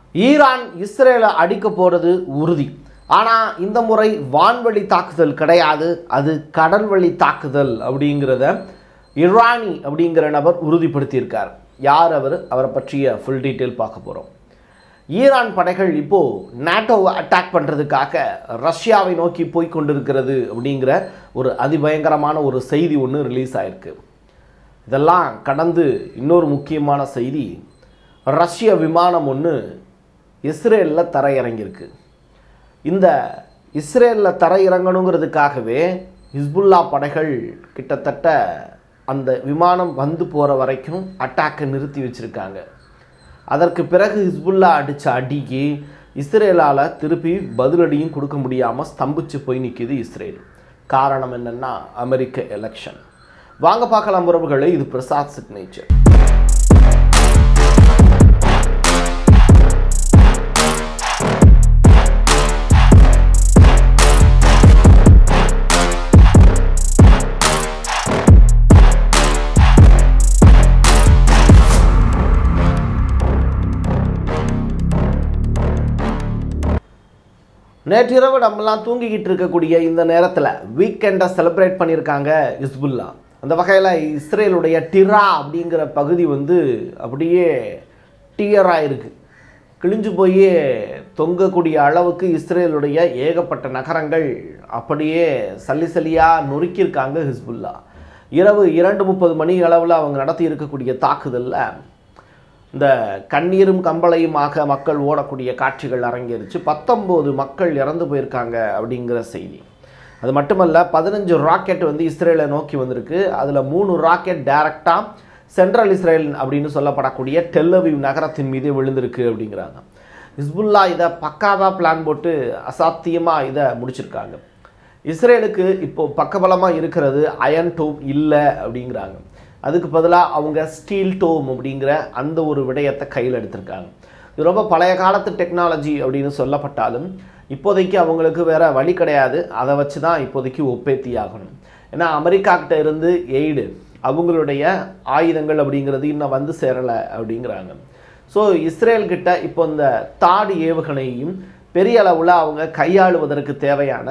Iran இஸ்ரேலை அடிக்க போகிறது உறுதி ஆனால் இந்த முறை வான்வழி தாக்குதல் கிடையாது அது கடல்வழி தாக்குதல் அப்படிங்கிறத இரானி அப்படிங்கிற நபர் உறுதிப்படுத்தியிருக்கார் யார் அவர் அவரை பற்றிய ஃபுல் டீட்டெயில் பார்க்க போகிறோம் ஈரான் படைகள் இப்போது நாட்டோவை அட்டாக் பண்ணுறதுக்காக ரஷ்யாவை நோக்கி போய் கொண்டிருக்கிறது அப்படிங்கிற ஒரு அதிபயங்கரமான ஒரு செய்தி ஒன்று ரிலீஸ் ஆயிருக்கு இதெல்லாம் கடந்து இன்னொரு முக்கியமான செய்தி ரஷ்ய விமானம் ஒன்று இஸ்ரேலில் தரையிறங்கியிருக்கு இந்த இஸ்ரேலில் தரையிறங்கணுங்கிறதுக்காகவே ஹிஸ்புல்லா படைகள் கிட்டத்தட்ட அந்த விமானம் வந்து போகிற வரைக்கும் அட்டாக்கை நிறுத்தி வச்சுருக்காங்க அதற்கு பிறகு ஹிஸ்புல்லா அடித்த அடிக்கு இஸ்ரேலால் திருப்பி பதிலடியும் கொடுக்க முடியாமல் ஸ்தம்பிச்சு போய் நிற்கிது இஸ்ரேல் காரணம் என்னென்னா அமெரிக்க எலெக்ஷன் வாங்க பார்க்கலாம் உறவுகளை இது பிரசாத் சிக்னேச்சர் நேற்றிரவு நம்மலாம் தூங்கிக்கிட்டு இருக்கக்கூடிய இந்த நேரத்தில் வீக்கெண்டை செலிப்ரேட் பண்ணியிருக்காங்க இஸ்புல்லா அந்த வகையில் இஸ்ரேலுடைய டிரா அப்படிங்கிற பகுதி வந்து அப்படியே டியராக இருக்குது கிழிஞ்சு போய் தொங்கக்கூடிய அளவுக்கு இஸ்ரேலுடைய ஏகப்பட்ட நகரங்கள் அப்படியே சல்லி சல்லியாக நொறுக்கியிருக்காங்க ஹிஸ்புல்லா இரவு இரண்டு முப்பது மணி அளவில் அவங்க நடத்தி இருக்கக்கூடிய தாக்குதலில் இந்த கண்ணீரும் கம்பளையுமாக மக்கள் ஓடக்கூடிய காட்சிகள் அரங்கேறிச்சு பத்தொம்போது மக்கள் இறந்து போயிருக்காங்க அப்படிங்கிற செய்தி அது மட்டுமல்ல பதினஞ்சு ராக்கெட் வந்து இஸ்ரேலை நோக்கி வந்திருக்கு அதில் மூணு ராக்கெட் டைரக்டாக சென்ட்ரல் இஸ்ரேல் அப்படின்னு சொல்லப்படக்கூடிய டெல்லவிவ் நகரத்தின் மீது விழுந்திருக்கு அப்படிங்கிறாங்க ஹிஸ்புல்லா இதை பக்காவாக பிளான் போட்டு அசாத்தியமாக இதை முடிச்சிருக்காங்க இஸ்ரேலுக்கு இப்போ பக்கபலமாக இருக்கிறது அயன் டோம் இல்லை அப்படிங்கிறாங்க அதுக்கு பதிலாக அவங்க ஸ்டீல் டோம் அப்படிங்கிற அந்த ஒரு விடயத்தை கையில் எடுத்திருக்காங்க இது ரொம்ப பழைய காலத்து டெக்னாலஜி அப்படின்னு சொல்லப்பட்டாலும் இப்போதைக்கு அவங்களுக்கு வேற வழி கிடையாது அதை வச்சு தான் இப்போதைக்கு ஒப்பேத்தி ஆகணும் ஏன்னா அமெரிக்கா கிட்ட இருந்து எய்டு அவங்களுடைய ஆயுதங்கள் அப்படிங்கிறது இன்னும் வந்து சேரலை அப்படிங்கிறாங்க ஸோ இஸ்ரேல் கிட்ட இப்போ இந்த தாடு ஏவுகணையும் பெரிய அளவில் அவங்க கையாளுவதற்கு தேவையான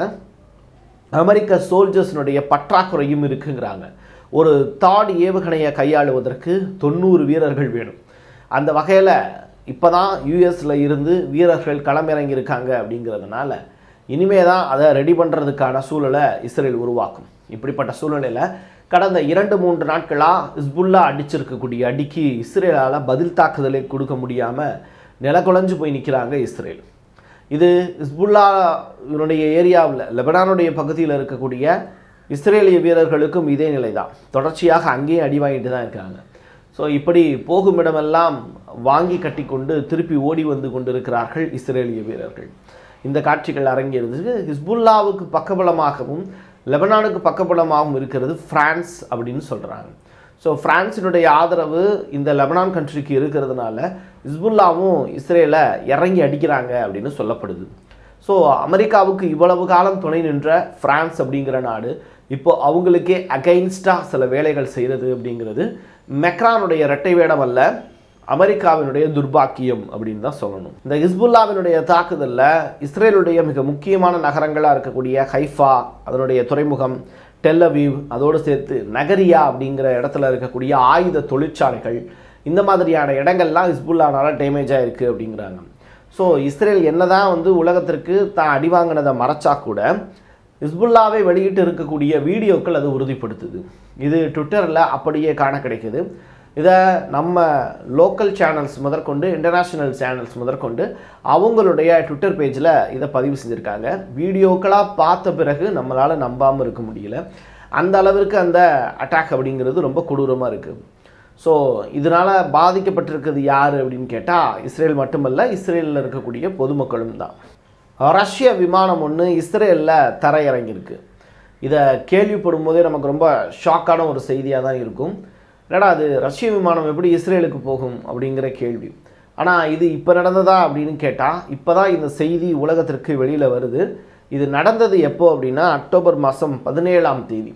அமெரிக்க சோல்ஜர்ஸ்னுடைய பற்றாக்குறையும் இருக்குங்கிறாங்க ஒரு தாட் ஏவுகணையை கையாளுவதற்கு தொண்ணூறு வீரர்கள் வேணும் அந்த வகையில் இப்போ தான் யூஎஸில் இருந்து வீரர்கள் களமிறங்கியிருக்காங்க அப்படிங்கிறதுனால இனிமே தான் அதை ரெடி பண்ணுறதுக்கான சூழலை இஸ்ரேல் உருவாக்கும் இப்படிப்பட்ட சூழ்நிலையில் கடந்த இரண்டு மூன்று நாட்களாக ஹிஸ்புல்லா அடிச்சிருக்கக்கூடிய அடிக்கு இஸ்ரேலால் பதில் தாக்குதலை கொடுக்க முடியாமல் நிலக்குலைஞ்சு போய் நிற்கிறாங்க இஸ்ரேல் இது ஹிஸ்புல்லாவுடைய ஏரியாவில் லெபனானுடைய பகுதியில் இருக்கக்கூடிய இஸ்ரேலிய வீரர்களுக்கும் இதே நிலை தான் தொடர்ச்சியாக அங்கேயும் அடி வாங்கிட்டு தான் இருக்காங்க ஸோ இப்படி போகும் இடமெல்லாம் வாங்கி கட்டிக்கொண்டு திருப்பி ஓடி வந்து கொண்டிருக்கிறார்கள் இஸ்ரேலிய வீரர்கள் இந்த காட்சிகள் அரங்கேறது ஹிஸ்புல்லாவுக்கு பக்கபலமாகவும் லெபனானுக்கு பக்கபலமாகவும் இருக்கிறது பிரான்ஸ் அப்படின்னு சொல்கிறாங்க ஸோ பிரான்ஸினுடைய ஆதரவு இந்த லெபனான் கண்ட்ரிக்கு இருக்கிறதுனால ஹிஸ்புல்லாவும் இஸ்ரேலை இறங்கி அடிக்கிறாங்க அப்படின்னு சொல்லப்படுது ஸோ அமெரிக்காவுக்கு இவ்வளவு காலம் துணை நின்ற பிரான்ஸ் அப்படிங்கிற நாடு இப்போ அவங்களுக்கே அகைன்ஸ்டாக சில வேலைகள் செய்கிறது அப்படிங்கிறது மெக்ரானுடைய இரட்டை வேடம் அல்ல அமெரிக்காவினுடைய துர்பாக்கியம் அப்படின்னு தான் சொல்லணும் இந்த ஹிஸ்புல்லாவினுடைய தாக்குதலில் இஸ்ரேலுடைய மிக முக்கியமான நகரங்களாக இருக்கக்கூடிய ஹைஃபா அதனுடைய துறைமுகம் டெல்லவீவ் அதோடு சேர்த்து நகரியா அப்படிங்கிற இடத்துல இருக்கக்கூடிய ஆயுத தொழிற்சாலைகள் இந்த மாதிரியான இடங்கள்லாம் ஹிஸ்புல்லானால டேமேஜ் ஆயிருக்கு அப்படிங்கிறாங்க ஸோ இஸ்ரேல் என்னதான் வந்து உலகத்திற்கு தான் அடி வாங்கினதை மறைச்சா கூட ஹிஸ்புல்லாவை வெளியிட்டு இருக்கக்கூடிய வீடியோக்கள் அது உறுதிப்படுத்துது இது ட்விட்டரில் அப்படியே காண கிடைக்குது இதை நம்ம லோக்கல் சேனல்ஸ் முதற்கொண்டு இன்டர்நேஷ்னல் சேனல்ஸ் முதற்கொண்டு அவங்களுடைய ட்விட்டர் பேஜில் இதை பதிவு செஞ்சுருக்காங்க வீடியோக்களாக பார்த்த பிறகு நம்மளால் நம்பாமல் இருக்க முடியல அந்த அளவிற்கு அந்த அட்டாக் அப்படிங்கிறது ரொம்ப கொடூரமாக இருக்குது ஸோ இதனால் பாதிக்கப்பட்டிருக்கிறது யார் அப்படின்னு கேட்டால் இஸ்ரேல் மட்டுமல்ல இஸ்ரேலில் இருக்கக்கூடிய பொதுமக்களும் தான் ரஷ்ய விமானம் ஒன்று இஸ்ரேலில் தரையிறங்கியிருக்கு இதை கேள்விப்படும் போதே நமக்கு ரொம்ப ஷாக்கான ஒரு செய்தியாக தான் இருக்கும் என்னடா அது ரஷ்ய விமானம் எப்படி இஸ்ரேலுக்கு போகும் அப்படிங்கிற கேள்வி ஆனால் இது இப்போ நடந்ததா அப்படின்னு கேட்டால் இப்போ தான் இந்த செய்தி உலகத்திற்கு வெளியில் வருது இது நடந்தது எப்போ அப்படின்னா அக்டோபர் மாதம் பதினேழாம் தேதி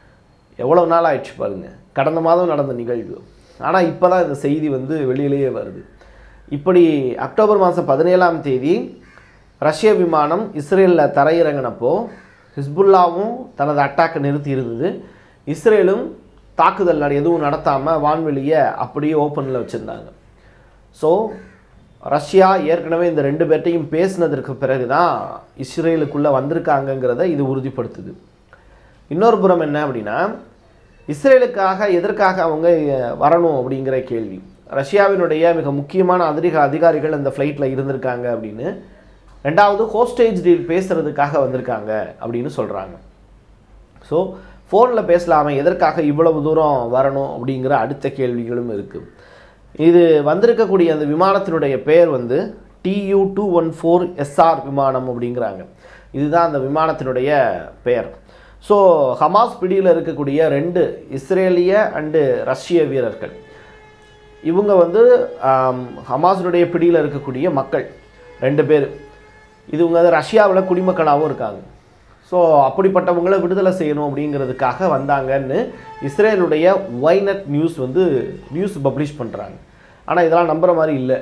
எவ்வளோ நாள் ஆயிடுச்சு பாருங்க கடந்த மாதம் நடந்த நிகழ்வு ஆனால் இப்போ தான் இந்த செய்தி வந்து வெளியிலேயே வருது இப்படி அக்டோபர் மாதம் பதினேழாம் தேதி ரஷ்ய விமானம் இஸ்ரேலில் தரையிறங்கினப்போ ஹிஸ்புல்லாவும் தனது அட்டாக்கை நிறுத்தி இருந்தது இஸ்ரேலும் தாக்குதல் நட- எதுவும் நடத்தாமல் வான்வெளியை அப்படியே ஓப்பனில் வச்சுருந்தாங்க ஸோ ரஷ்யா ஏற்கனவே இந்த ரெண்டு பேர்ட்டையும் பேசினதற்கு பிறகு தான் இஸ்ரேலுக்குள்ளே வந்திருக்காங்கங்கிறத இது உறுதிப்படுத்துது இன்னொரு புறம் என்ன அப்படின்னா இஸ்ரேலுக்காக எதற்காக அவங்க அஹ், வரணும் அப்படிங்கிற கேள்வி ரஷ்யாவினுடைய மிக முக்கியமான அதிக அதிகாரிகள் அந்த ஃப்ளைட்டில் இருந்திருக்காங்க அப்படின்னு ரெண்டாவது ஹோஸ்டேஜ் டீல் பேசுறதுக்காக வந்திருக்காங்க அப்படின்னு சொல்கிறாங்க ஸோ ஃபோனில் பேசலாமல் எதற்காக இவ்வளவு தூரம் வரணும் அப்படிங்கிற அடுத்த கேள்விகளும் இருக்குது இது வந்திருக்கக்கூடிய அந்த விமானத்தினுடைய பெயர் வந்து Tu two one four SR விமானம் அப்படிங்கிறாங்க இதுதான் அந்த விமானத்தினுடைய பெயர் ஸோ ஹமாஸ் பிடியில் இருக்கக்கூடிய ரெண்டு இஸ்ரேலிய அண்டு ரஷ்ய வீரர்கள் இவங்க வந்து ஆம், ஹமாஸினுடைய பிடியில் இருக்கக்கூடிய மக்கள் ரெண்டு பேர் இதுவங்க வந்து ரஷ்யாவில் குடிமக்களாகவும் இருக்காங்க ஸோ அப்படிப்பட்டவங்கள விடுதலை செய்யணும் அப்படிங்கிறதுக்காக வந்தாங்கன்னு இஸ்ரேலுடைய ஒய்நெட் நியூஸ் வந்து நியூஸ் பப்ளிஷ் பண்ணுறாங்க ஆனால் இதெல்லாம் நம்புகிற மாதிரி இல்லை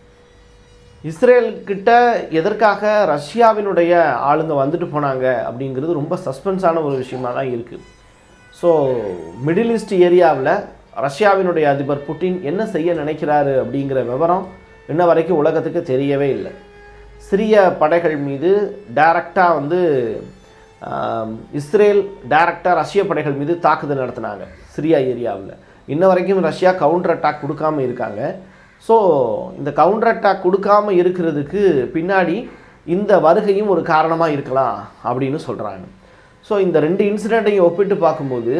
இஸ்ரேல் கிட்ட எதற்காக ரஷ்யாவினுடைய ஆளுங்க வந்துட்டு போனாங்க அப்படிங்கிறது ரொம்ப சஸ்பென்ஸான ஒரு விஷயமா தான் இருக்குது ஸோ மிடில் ஈஸ்ட் ஏரியாவில் ரஷ்யாவினுடைய அதிபர் புட்டின் என்ன செய்ய நினைக்கிறாரு அப்படிங்கிற விவரம் இன்ன வரைக்கும் உலகத்துக்கு தெரியவே இல்லை சிரிய படைகள் மீது டைரக்டாக வந்து ஆம், இஸ்ரேல் டைரக்டாக ரஷ்ய படைகள் மீது தாக்குதல் நடத்தினாங்க சிரியா ஏரியாவில் இன்ன வரைக்கும் ரஷ்யா கவுண்டர் அட்டாக் கொடுக்காம இருக்காங்க ஸோ இந்த கவுண்டர் அட்டாக் கொடுக்காம இருக்கிறதுக்கு பின்னாடி இந்த வருகையும் ஒரு காரணமாக இருக்கலாம் அப்படின்னு சொல்கிறாங்க ஸோ இந்த ரெண்டு இன்சிடெண்ட்டையும் ஒப்பிட்டு பார்க்கும்போது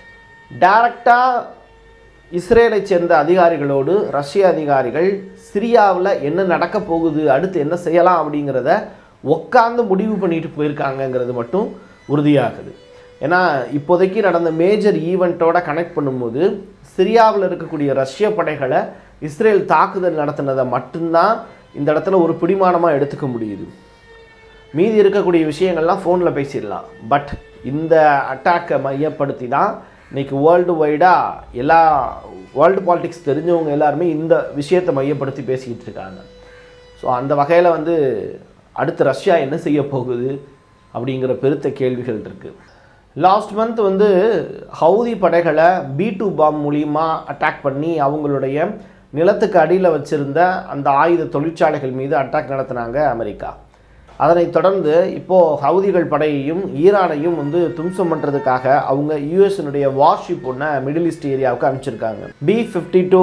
டைரக்டாக இஸ்ரேலை சேர்ந்த அதிகாரிகளோடு ரஷ்ய அதிகாரிகள் சிரியாவில் என்ன நடக்க போகுது அடுத்து என்ன செய்யலாம் அப்படிங்கிறத உட்காந்து முடிவு பண்ணிட்டு போயிருக்காங்கங்கிறது மட்டும் உறுதியாகுது ஏன்னா இப்போதைக்கு நடந்த மேஜர் ஈவெண்ட்டோட கனெக்ட் பண்ணும்போது சிரியாவில் இருக்கக்கூடிய ரஷ்ய படைகளை இஸ்ரேல் தாக்குதல் நடத்தினதை மட்டும்தான் இந்த இடத்துல ஒரு பிடிமானமாக எடுத்துக்க முடியுது மீதி இருக்கக்கூடிய விஷயங்கள்லாம் ஃபோனில் பேசிடலாம் பட் இந்த அட்டாக்கை மையப்படுத்தி தான் இன்னைக்கு வேர்ல்டு வைடாக எல்லா வேர்ல்டு பாலிடிக்ஸ் தெரிஞ்சவங்க எல்லாருமே இந்த விஷயத்தை மையப்படுத்தி பேசிக்கிட்டு இருக்காங்க ஸோ அந்த வகையில் வந்து அடுத்து ரஷ்யா என்ன செய்ய போகுது அப்படிங்கிற பெருத்த கேள்விகள் இருக்குது லாஸ்ட் மந்த் வந்து ஹவுதி படைகளை பி டூ பாம் மூலியமா அட்டாக் பண்ணி அவங்களுடைய நிலத்துக்கு அடியில் வச்சிருந்த அந்த ஆயுத தொழிற்சாலைகள் மீது அட்டாக் நடத்தினாங்க அமெரிக்கா அதனைத் தொடர்ந்து இப்போது ஹவுதிகள் படையையும் ஈரானையும் வந்து தும்சம் பண்ணுறதுக்காக அவங்க யூஎஸ்னுடைய வார்ஷிப் ஒன்று மிடில் ஈஸ்ட் ஏரியாவுக்கு அனுப்பிச்சிருக்காங்க B fifty two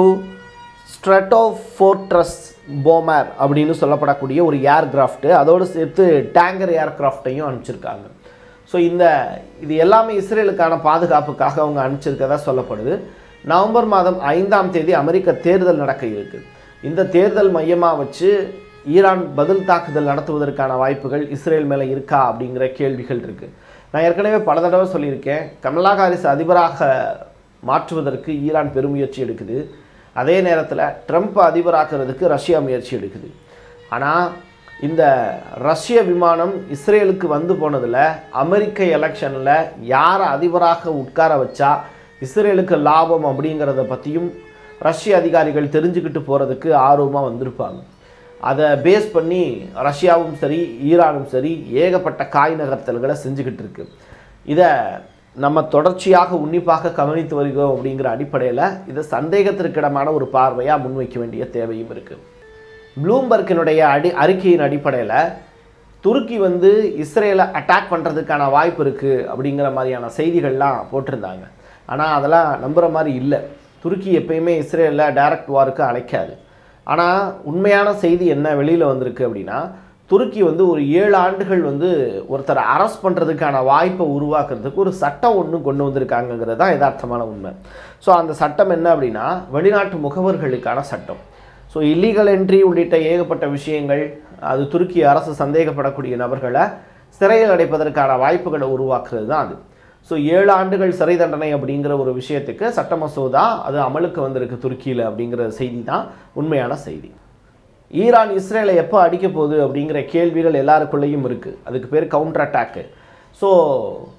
stratofortress bomber அப்படின்னு சொல்லப்படக்கூடிய ஒரு ஏர்கிராஃப்ட் அதோடு சேர்த்து டேங்கர் ஏர்கிராஃப்டையும் அனுப்பிச்சிருக்காங்க ஸோ இந்த இது எல்லாமே இஸ்ரேலுக்கான பாதுகாப்புக்காக அவங்க அனுப்பிச்சிருக்கதா சொல்லப்படுது நவம்பர் மாதம் ஐந்தாம் தேதி அமெரிக்க தேர்தல் நடக்க இருக்கு இந்த தேர்தல் மையமாக வச்சு ஈரான் பதில் தாக்குதல் நடத்துவதற்கான வாய்ப்புகள் இஸ்ரேல் மேலே இருக்கா அப்படிங்கிற கேள்விகள் இருக்குது நான் ஏற்கனவே பல தடவை சொல்லியிருக்கேன் கமலா ஹாரிஸ் அதிபராக மாற்றுவதற்கு ஈரான் பெருமுயற்சி எடுக்குது அதே நேரத்தில் ட்ரம்ப் அதிபராக்குறதுக்கு ரஷ்யா முயற்சி எடுக்குது ஆனால் இந்த ரஷ்ய விமானம் இஸ்ரேலுக்கு வந்து போனதில் அமெரிக்க எலெக்ஷனில் யாரை அதிபராக உட்கார வச்சா இஸ்ரேலுக்கு லாபம் அப்படிங்கிறத பற்றியும் ரஷ்ய அதிகாரிகள் தெரிஞ்சுக்கிட்டு போகிறதுக்கு ஆர்வமாக வந்திருப்பாங்க அதை பேஸ் பண்ணி ரஷ்யாவும் சரி ஈரானும் சரி ஏகப்பட்ட காய் நகர்த்தல்களை செஞ்சுக்கிட்டு இருக்கு இதை நம்ம தொடர்ச்சியாக உன்னிப்பாக கவனித்து வருகிறோம் அப்படிங்கிற அடிப்படையில் இதை சந்தேகத்திற்கிடமான ஒரு பார்வையாக முன்வைக்க வேண்டிய தேவையும் இருக்குது ப்ளூம்பர்க்கினுடைய அடி அறிக்கையின் அடிப்படையில் துருக்கி வந்து இஸ்ரேலை அட்டாக் பண்ணுறதுக்கான வாய்ப்பு இருக்குது அப்படிங்கிற மாதிரியான செய்திகள்லாம் போட்டிருந்தாங்க ஆனால் அதெல்லாம் நம்புகிற மாதிரி இல்லை துருக்கி எப்பயுமே இஸ்ரேலில் டைரக்ட் வாருக்கு அழைக்காது ஆனால் உண்மையான செய்தி என்ன வெளியில் வந்திருக்கு அப்படின்னா துருக்கி வந்து ஒரு ஏழு ஆண்டுகள் வந்து ஒருத்தரை அரெஸ்ட் பண்ணுறதுக்கான வாய்ப்பை உருவாக்குறதுக்கு ஒரு சட்டம் ஒன்று கொண்டு வந்திருக்காங்கங்கிறது தான் யதார்த்தமான உண்மை ஸோ அந்த சட்டம் என்ன அப்படின்னா வெளிநாட்டு முகவர்களுக்கான சட்டம் ஸோ இல்லீகல் என்ட்ரி உள்ளிட்ட ஏகப்பட்ட விஷயங்கள் அது துருக்கி அரசு சந்தேகப்படக்கூடிய நபர்களை சிறையில் அடைப்பதற்கான வாய்ப்புகளை உருவாக்குறது தான் அது ஸோ ஏழு ஆண்டுகள் சிறை தண்டனை அப்படிங்கிற ஒரு விஷயத்துக்கு சட்ட மசோதா அது அமலுக்கு வந்திருக்கு துருக்கியில் அப்படிங்கிற செய்தி தான் உண்மையான செய்தி ஈரான் இஸ்ரேலை எப்போ அடிக்க போகுது அப்படிங்கிற கேள்விகள் எல்லாருக்குள்ளேயும் இருக்குது அதுக்கு பேர் கவுண்டர் அட்டாக்கு ஸோ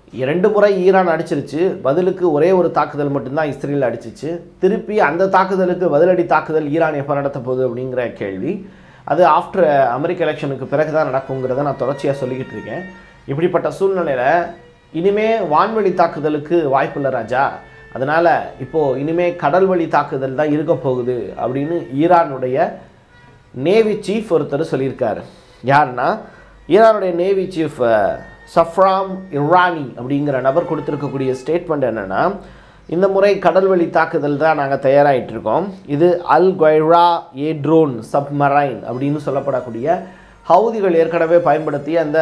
இரண்டு முறை ஈரான் அடிச்சிருச்சு பதிலுக்கு ஒரே ஒரு தாக்குதல் மட்டும்தான் இஸ்ரேல் அடிச்சிச்சு திருப்பி அந்த தாக்குதலுக்கு பதிலடி தாக்குதல் ஈரான் எப்போ நடத்த போகுது அப்படிங்கிற கேள்வி அது ஆஃப்டர் அமெரிக்க எலெக்ஷனுக்கு பிறகு தான் நடக்குங்கிறத நான் தொடர்ச்சியாக சொல்லிக்கிட்டு இருக்கேன் இப்படிப்பட்ட சூழ்நிலையில் இனிமே வான்வழி தாக்குதலுக்கு வாய்ப்பில்லை ராஜா அதனால் இப்போது இனிமே கடல் வழி தாக்குதல் தான் இருக்க போகுது அப்படின்னு ஈரானுடைய நேவி சீஃப் ஒருத்தர் சொல்லியிருக்காரு யாருன்னா ஈரானுடைய நேவி சீஃப் சஃப்ராம் இரானி அப்படிங்கிற நபர் கொடுத்துருக்கக்கூடிய ஸ்டேட்மெண்ட் என்னென்னா இந்த முறை கடல் வழி தாக்குதல் தான் நாங்கள் தயாராகிட்டு இருக்கோம் இது அல் கொய்ரா ஏட்ரோன் சப்மரைன் அப்படின்னு சொல்லப்படக்கூடிய ஹவுதிகள் ஏற்கனவே பயன்படுத்திய அந்த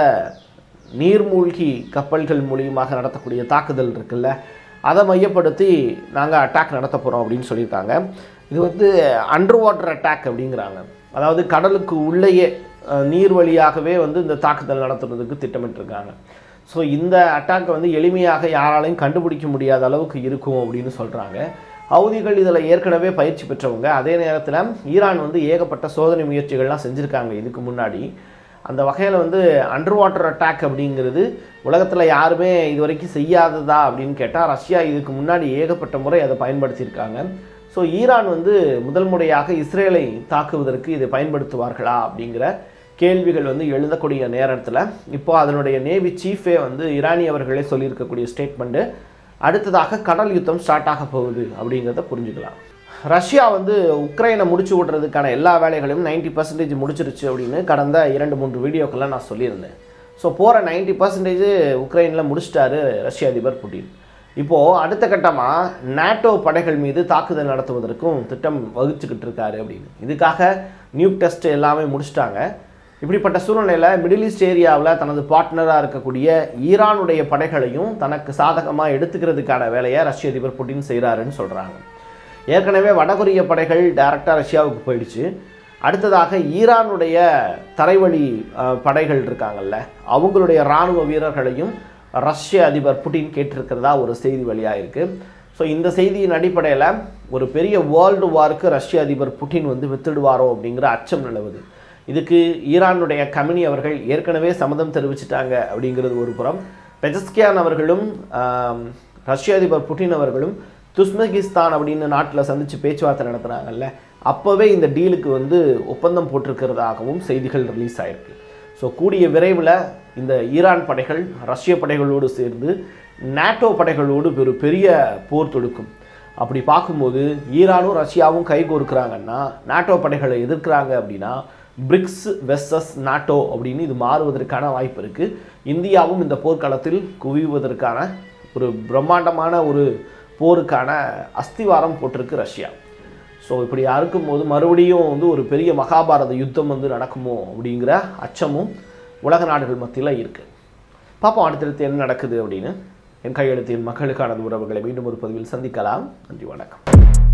நீர்மூழ்கி கப்பல்கள் மூலியமாக நடத்தக்கூடிய தாக்குதல் இருக்குல்ல அதை மையப்படுத்தி நாங்கள் அட்டாக் நடத்த போகிறோம் அப்படின்னு சொல்லியிருக்காங்க இது வந்து அண்டர் வாட்டர் அட்டாக் அப்படிங்கிறாங்க அதாவது கடலுக்கு உள்ளேயே அஹ், நீர் வழியாகவே வந்து இந்த தாக்குதல் நடத்துறதுக்கு திட்டமிட்டிருக்காங்க ஸோ இந்த அட்டாக்கை வந்து எளிமையாக யாராலையும் கண்டுபிடிக்க முடியாத அளவுக்கு இருக்கும் அப்படின்னு சொல்கிறாங்க ஹவுதிகள் இதில் ஏற்கனவே பயிற்சி பெற்றவங்க அதே நேரத்தில் ஈரான் வந்து ஏகப்பட்ட சோதனை முயற்சிகள்லாம் செஞ்சுருக்காங்க இதுக்கு முன்னாடி அந்த வகையில் வந்து அண்டர் வாட்டர் அட்டாக் அப்படிங்கிறது உலகத்தில் யாருமே இது வரைக்கும் செய்யாததா அப்படின்னு கேட்டால் ரஷ்யா இதுக்கு முன்னாடி ஏகப்பட்ட முறை அதை பயன்படுத்தியிருக்காங்க ஸோ ஈரான் வந்து முதல் முறையாக இஸ்ரேலை தாக்குவதற்கு இதை பயன்படுத்துவார்களா அப்படிங்கிற கேள்விகள் வந்து எழுதக்கூடிய நேரத்தில் இப்போ அதனுடைய நேவி சீஃபே வந்து ஈரானி அவர்களே சொல்லியிருக்கக்கூடிய ஸ்டேட்மெண்ட்டு அடுத்ததாக கடல் யுத்தம் ஸ்டார்ட் ஆக போகுது அப்படிங்கிறத புரிஞ்சுக்கலாம் ரஷ்யா வந்து உக்ரைனை முடிச்சு விடுறதுக்கான எல்லா வேலைகளையும் 90% பர்சன்டேஜ் முடிச்சிருச்சு அப்படின்னு கடந்த இரண்டு மூன்று வீடியோக்கெல்லாம் நான் சொல்லியிருந்தேன் ஸோ போகிற 90% பர்சன்டேஜ் உக்ரைனில் முடிச்சிட்டாரு ரஷ்ய அதிபர் புட்டின் இப்போது அடுத்த கட்டமாக நாட்டோ படைகள் மீது தாக்குதல் நடத்துவதற்கும் திட்டம் வகுச்சுக்கிட்டு இருக்காரு அப்படின்னு இதுக்காக நியூக் டெஸ்ட் எல்லாமே முடிச்சிட்டாங்க இப்படிப்பட்ட சூழ்நிலையில் மிடில் ஈஸ்ட் ஏரியாவில் தனது பார்ட்னராக இருக்கக்கூடிய ஈரானுடைய படைகளையும் தனக்கு சாதகமாக எடுத்துக்கிறதுக்கான வேலையை ரஷ்ய அதிபர் புட்டின் செய்கிறாருன்னு சொல்கிறாங்க ஏற்கனவே வடகொரிய படைகள் டைரக்டாக ரஷ்யாவுக்கு போயிடுச்சு அடுத்ததாக ஈரானுடைய தரைவழி அஹ், படைகள் இருக்காங்கல்ல அவங்களுடைய இராணுவ வீரர்களையும் ரஷ்ய அதிபர் புட்டின் கேட்டிருக்கிறதா ஒரு செய்தி வெளியாக இருக்குது ஸோ இந்த செய்தியின் அடிப்படையில் ஒரு பெரிய வேர்ல்டு வாருக்கு ரஷ்ய அதிபர் புட்டின் வந்து வித்துடுவாரோ அப்படிங்கிற அச்சம் நிலவுது இதுக்கு ஈரானுடைய கமினி அவர்கள் ஏற்கனவே சம்மதம் தெரிவிச்சிட்டாங்க அப்படிங்கிறது ஒரு புறம் பெஜஸ்கியான் அவர்களும் ஆம், ரஷ்ய அதிபர் புட்டின் அவர்களும் துஸ்மெகிஸ்தான் அப்படின்னு நாட்டில் சந்தித்து பேச்சுவார்த்தை நடத்துனாங்கல்ல அப்போவே இந்த டீலுக்கு வந்து ஒப்பந்தம் போட்டிருக்கிறதாகவும் செய்திகள் ரிலீஸ் ஆயிருக்கு ஸோ கூடிய விரைவில் இந்த ஈரான் படைகள் ரஷ்ய படைகளோடு சேர்ந்து நாட்டோ படைகளோடு ஒரு பெரிய போர் தொடுக்கும் அப்படி பார்க்கும்போது ஈரானும் ரஷ்யாவும் கை கோர்க்குறாங்கன்னா நாட்டோ படைகளை எதிர்க்கிறாங்க அப்படின்னா பிரிக்ஸ் வெர்சஸ் நாட்டோ அப்படின்னு இது மாறுவதற்கான வாய்ப்பு இருக்குது இந்தியாவும் இந்த போர்க்களத்தில் குவிவதற்கான ஒரு பிரம்மாண்டமான ஒரு போருக்கான அஸ்திவாரம் போட்டிருக்கு ரஷ்யா ஸோ இப்படி இருக்கும்போது மறுபடியும் வந்து ஒரு பெரிய மகாபாரத யுத்தம் வந்து நடக்குமோ அப்படிங்கிற அச்சமும் உலக நாடுகள் மத்தியில் இருக்குது பார்ப்போம் அடுத்தடுத்து என்ன நடக்குது அப்படின்னு என் கையெழுத்தின் மக்களுக்கான உறவுகளை மீண்டும் ஒரு பதிவில் சந்திக்கலாம் நன்றி வணக்கம்